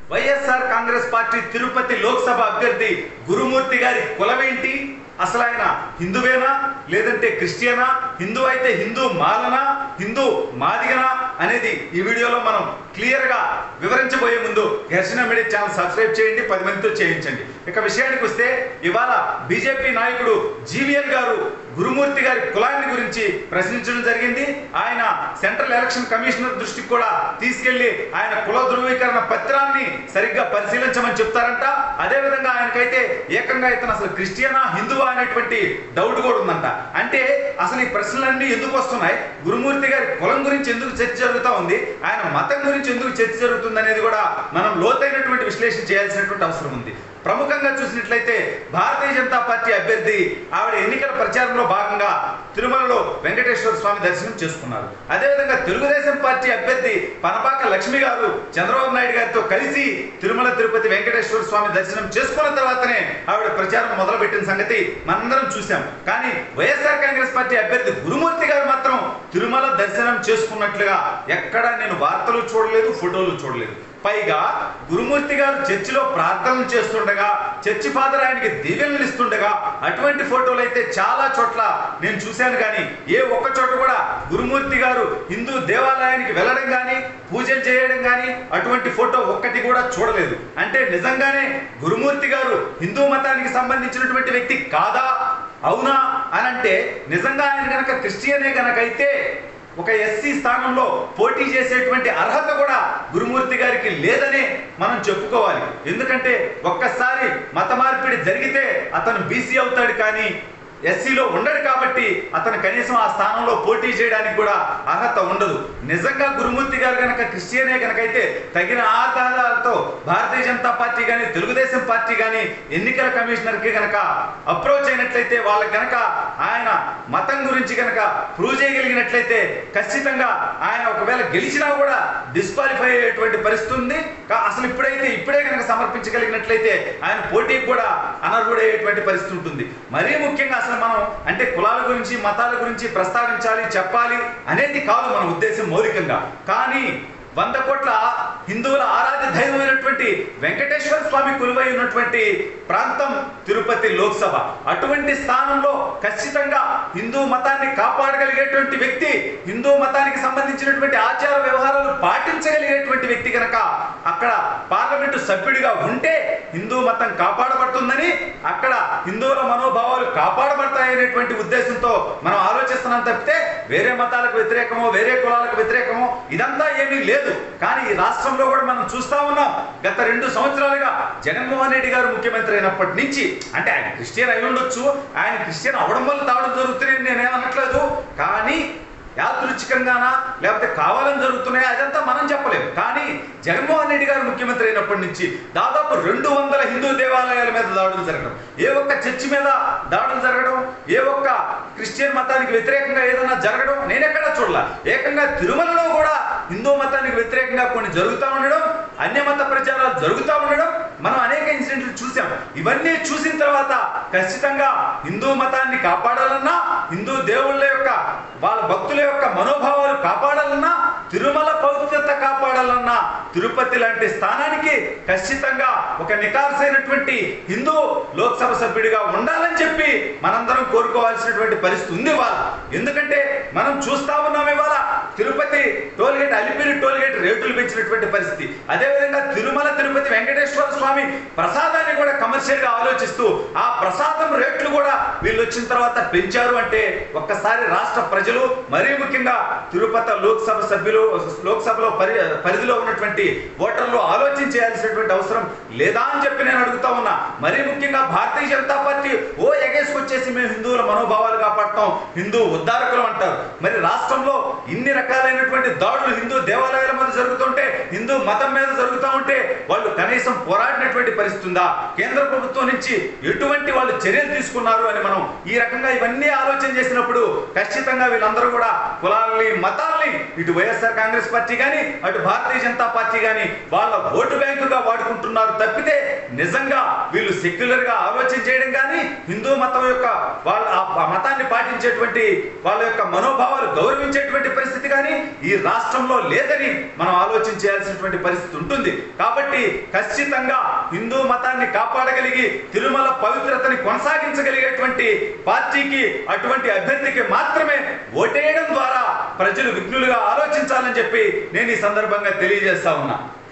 YSR Congress party Tirupati Lok Sabha అభ్యర్థి గురుమూర్తి గారి కులమేంటి అసలు ఆయన హిందువేనా లేదంటే క్రిస్టియనా హిందూ అయితే హిందూ మాలనా హిందూ మాదిగనా అనేది ఈ వీడియోలో మనం క్లియర్ గా వివరించబోయే ముందు ఘర్షణ మీడియా ఛానల్ సబ్స్క్రైబ్ చేయండి పది మందితో చేయించండి ఇక విషయానికి వస్తే ఇవాళ బీజేపీ నాయకుడు జీవీఎల్ గారు గురుమూర్తి గారి కులాన్ని గురించి ప్రశ్నించడం జరిగింది ఆయన సెంట్రల్ ఎలక్షన్ కమిషనర్ దృష్టికి కూడా తీసుకెళ్లి ఆయన కుల ధృవీకరణ పత్రాన్ని సరిగ్గా పరిశీలించమని చెప్తారంట అదే విధంగా ఆయనకైతే ఏకంగా ఇతను అసలు క్రిస్టియనా హిందువా అనేటువంటి డౌట్ కూడా ఉందంట అంటే అసలు ఈ ప్రశ్నలన్నీ ఎందుకు వస్తున్నాయి గురుమూర్తి గారి కులం గురించి ఎందుకు చర్చ జరుగుతూ ఉంది ఆయన మతం గురించి ఎందుకు చర్చ జరుగుతుంది అనేది కూడా మనం లోతైనటువంటి విశ్లేషణ చేయాల్సినటువంటి అవసరం ఉంది ప్రముఖంగా చూసినట్లయితే భారతీయ జనతా పార్టీ అభ్యర్థి ఆవిడ ఎన్నికల ప్రచారంలో భాగంగా తిరుమలలో వెంకటేశ్వర స్వామి దర్శనం చేసుకున్నారు అదేవిధంగా తెలుగుదేశం పార్టీ అభ్యర్థి పనపాక లక్ష్మి గారు చంద్రబాబు నాయుడు గారితో కలిసి తిరుమల తిరుపతి వెంకటేశ్వర స్వామి దర్శనం చేసుకున్న తర్వాతనే ఆవిడ ప్రచారం మొదలుపెట్టిన సంగతి మనందరం చూసాం కానీ వైఎస్ఆర్ కాంగ్రెస్ పార్టీ అభ్యర్థి గురుమూర్తి గారు మాత్రం తిరుమల దర్శనం చేసుకున్నట్లుగా ఎక్కడా నేను వార్తలు చూడలేదు ఫోటోలు చూడలేదు పైగా గురుమూర్తి గారు చర్చిలో ప్రార్థనలు చేస్తుండగా చర్చి ఫాదర్ ఆయనకి దీవెనలు ఇస్తుండగా అటువంటి ఫోటోలు అయితే చాలా చోట్ల నేను చూశాను కానీ ఏ ఒక్క చోట కూడా గురుమూర్తి గారు హిందూ దేవాలయానికి వెళ్ళడం కానీ పూజలు చేయడం కానీ అటువంటి ఫోటో ఒక్కటి కూడా చూడలేదు అంటే నిజంగానే గురుమూర్తి గారు హిందూ మతానికి సంబంధించినటువంటి వ్యక్తి కాదా అవునా అని అంటే నిజంగా ఆయన కనుక క్రిస్టియనే కనుకైతే ఒక ఎస్సీ స్థానంలో పోటీ చేసేటువంటి అర్హత కూడా గురుమూర్తి గారికి లేదనే మనం చెప్పుకోవాలి ఎందుకంటే ఒక్కసారి మత మార్పిడి జరిగితే అతను బీసీ అవుతాడు కానీ ఎస్సీలో ఉండడు కాబట్టి అతను కనీసం ఆ స్థానంలో పోటీ చేయడానికి కూడా అర్హత ఉండదు నిజంగా గురుమూర్తి గారు కనుక క్రిస్టియనే కనుకైతే తగిన ఆధారాలతో భారతీయ జనతా పార్టీ కానీ తెలుగుదేశం పార్టీ కానీ ఎన్నికల కమిషనర్కి కనుక అప్రోచ్ అయినట్లయితే వాళ్ళకి కనుక ఆయన మతం గురించి కనుక ప్రూవ్ చేయగలిగినట్లయితే ఖచ్చితంగా ఆయన ఒకవేళ గెలిచినా కూడా డిస్క్వాలిఫై అయ్యేటువంటి పరిస్థితి ఉంది కా- అసలు ఇప్పుడైతే ఇప్పుడే కనుక సమర్పించగలిగినట్లయితే ఆయన పోటీకి కూడా అనర్హుడయ్యేటువంటి పరిస్థితి ఉంటుంది మరీ ముఖ్యంగా అసలు మనం అంటే కులాల గురించి మతాల గురించి ప్రస్తావించాలి చెప్పాలి అనేది కాదు మన ఉద్దేశం మౌలికంగా కానీ వంద కోట్ల హిందువుల ఆరాధ్య దైవమైనటువంటి వెంకటేశ్వర స్వామి కొలువై ఉన్నటువంటి ప్రాంతం తిరుపతి లోక్సభ అటువంటి స్థానంలో ఖచ్చితంగా హిందూ మతాన్ని కాపాడగలిగేటువంటి వ్యక్తి హిందూ మతానికి సంబంధించినటువంటి ఆచార వ్యవహారాలు పాటించగలిగేటువంటి వ్యక్తి కనుక అక్కడ పార్లమెంటు సభ్యుడిగా ఉంటే హిందూ మతం కాపాడబడుతుందని అక్కడ హిందువుల మనోభావాలు కాపాడబడతాయనేటువంటి ఉద్దేశంతో మనం ఆలోచిస్తున్నాం తప్పితే వేరే మతాలకు వ్యతిరేకమో వేరే కులాలకు వ్యతిరేకమో ఇదంతా ఏమీ లేదు కానీ ఈ రాష్ట్రంలో కూడా మనం చూస్తా ఉన్నాం గత రెండు సంవత్సరాలుగా జగన్మోహన్ రెడ్డి గారు ముఖ్యమంత్రి అయినప్పటి నుంచి అంటే ఆయన క్రిస్టియన్ అయి ఉండొచ్చు ఆయన క్రిస్టియన్ అవడం వల్ల దాడులు జరుగుతున్నాయని నేనేమనట్లేదు కానీ యాదృచ్ఛికంగానా లేకపోతే కావాలని జరుగుతున్నాయా అదంతా మనం చెప్పలేము కానీ జగన్మోహన్ రెడ్డి గారు ముఖ్యమంత్రి అయినప్పటి నుంచి దాదాపు రెండు వందల హిందూ దేవాలయాల మీద దాడులు జరగడం ఏ ఒక్క చర్చి మీద దాడులు జరగడం ఏ ఒక్క క్రిస్టియన్ మతానికి వ్యతిరేకంగా ఏదైనా జరగడం నేనెక్కడా చూడాల ఏకంగా తిరుమలలో కూడా హిందూ మతానికి వ్యతిరేకంగా కొన్ని జరుగుతూ ఉండడం అన్య మత ప్రచారాలు జరుగుతూ ఉండడం మనం అనేక ఇన్సిడెంట్లు చూసాం ఇవన్నీ చూసిన తర్వాత ఖచ్చితంగా హిందూ మతాన్ని కాపాడాలన్నా హిందూ దేవుళ్ళ యొక్క వాళ్ళ భక్తుల యొక్క మనోభావాలు కాపాడాలన్నా తిరుమల పవిత్రత కాపాడాలన్నా తిరుపతి లాంటి స్థానానికి ఖచ్చితంగా ఒక నికార్సైనటువంటి హిందూ లోక్సభ సభ్యుడిగా ఉండాలని చెప్పి మనందరం కోరుకోవాల్సినటువంటి పరిస్థితి ఉంది ఇవాళ ఎందుకంటే మనం చూస్తా ఉన్నాం ఇవాళ తిరుపతి టోల్గేట్ అలిపిరి టోల్గేట్ రేటులు పెంచినటువంటి పరిస్థితి అదేవిధంగా తిరుమల తిరుపతి వెంకటేశ్వర స్వామి ప్రసాదాన్ని కూడా కమర్షియల్ గా ఆలోచిస్తూ ఆ ప్రసాదం రేట్లు కూడా వీళ్ళు వచ్చిన తర్వాత పెంచారు అంటే ఒక్కసారి రాష్ట్ర ప్రజలు మరీ ముఖ్యంగా తిరుపతి లోక్సభ సభ్యులు లోక్సభలో పరి పరిధిలో ఉన్నటువంటి ఓటర్లు ఆలోచించేయాల్సినటువంటి అవసరం లేదా అని చెప్పి నేను అడుగుతా ఉన్నా మరీ ముఖ్యంగా భారతీయ జనతా పార్టీ ఓ ఎగేసుకొచ్చేసి మేము హిందువుల మనోభావాలు కాపాడతాం హిందూ ఉద్ధారకులు అంటారు మరి రాష్ట్రంలో ఇన్ని రకాలైనటువంటి దాడులు హిందూ దేవాలయాల మీద జరుగుతుంటే హిందూ మతం మీద జరుగుతూ ఉంటే వాళ్ళు కనీసం పోరాడినటువంటి పరిస్థితి ఉందా కేంద్ర ప్రభుత్వం నుంచి ఎటువంటి వాళ్ళు చర్యలు తీసుకున్నారు అని మనం ఈ రకంగా ఇవన్నీ ఆలోచన చేసినప్పుడు ఖచ్చితంగా వీళ్ళందరూ కూడా కులాలని మతాల్ని ఇటు వైఎస్ఆర్ కాంగ్రెస్ పార్టీ కానీ అటు భారతీయ జనతా పార్టీ కానీ వాళ్ళ ఓటు బ్యాంకుగా వాడుకుంటున్నారు తప్పితే నిజంగా వీళ్ళు సెక్యులర్ గా ఆలోచన చేయడం కానీ హిందూ మతం యొక్క వాళ్ళ ఆ ఆ మతాన్ని పాటించేటువంటి వాళ్ళ యొక్క మనోభావాలు గౌరవించేటువంటి పరిస్థితి కానీ ఈ రాష్ట్రంలో లేదని మనం ఆలోచన చేయాల్సినటువంటి పరిస్థితి ఉంటుంది కాబట్టి ఖచ్చితంగా హిందూ మతాన్ని కాపాడగలిగి తిరుమల పవిత్రతని కొనసాగించగలిగేటువంటి పార్టీకి అటువంటి అభ్యర్థికి మాత్రమే ఓటేయడం ద్వారా ప్రజలు విఘ్నులుగా ఆలోచించాలని చెప్పి నేను ఈ సందర్భంగా తెలియజేస్తా ఉన్నా